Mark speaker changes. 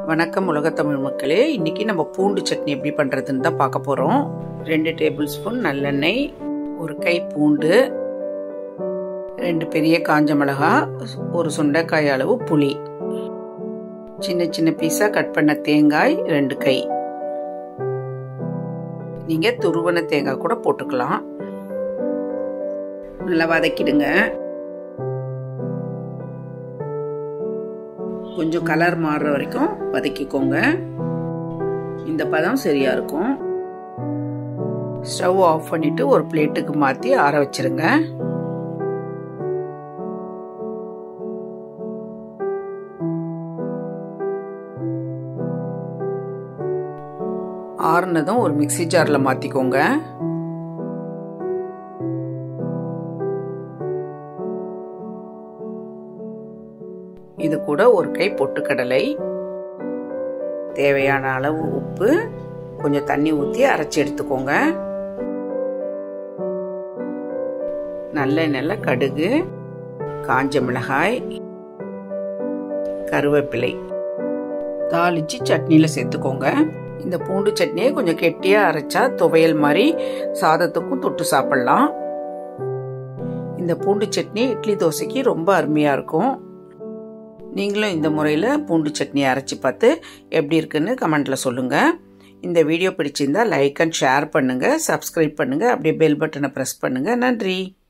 Speaker 1: வணக்கம் உலகத்தமிழ் மக்களே இன்னைக்கு நம்ம பூண்டு சட்னி எப்படி பண்ணுறதுன்னு தான் பார்க்க போகிறோம் ரெண்டு டேபிள் ஸ்பூன் நல்லெண்ணெய் ஒரு கை பூண்டு ரெண்டு பெரிய காஞ்ச மிளகா ஒரு சுண்டைக்காய் அளவு புளி சின்ன சின்ன பீஸாக கட் பண்ண தேங்காய் ரெண்டு கை நீங்கள் துருவன தேங்காய் கூட போட்டுக்கலாம் நல்லா வதக்கிடுங்க கொஞ்சம் கலர் மாறுற வரைக்கும் வதக்கிக்கோங்க இந்த பதம் சரியா இருக்கும் ஸ்டவ் ஆஃப் பண்ணிட்டு ஒரு பிளேட்டுக்கு மாற்றி ஆற வச்சிருங்க ஆறுனதும் ஒரு மிக்சி ஜாரில் மாற்றிக்கோங்க இது கூட ஒரு கை பொட்டுக்கடலை தேவையான அளவு உப்பு கொஞ்சம் தண்ணி ஊற்றி அரைச்சி எடுத்துக்கோங்க நல்லெண்ணெயில் கடுகு காஞ்ச மிளகாய் கருவேப்பிலை தாளிச்சு சட்னியில் சேர்த்துக்கோங்க இந்த பூண்டு சட்னியை கொஞ்சம் கெட்டியாக அரைச்சா துவையல் மாதிரி சாதத்துக்கும் தொட்டு சாப்பிட்லாம் இந்த பூண்டு சட்னி இட்லி தோசைக்கு ரொம்ப அருமையாக இருக்கும் நீங்களும் இந்த முறையில் பூண்டு சட்னி அரைச்சி பார்த்து எப்படி இருக்குன்னு கமெண்ட்டில் சொல்லுங்கள் இந்த வீடியோ பிடிச்சிருந்தா லைக் அண்ட் ஷேர் பண்ணுங்கள் சப்ஸ்கிரைப் பண்ணுங்கள் அப்படியே பெல் பட்டனை ப்ரெஸ் பண்ணுங்கள் நன்றி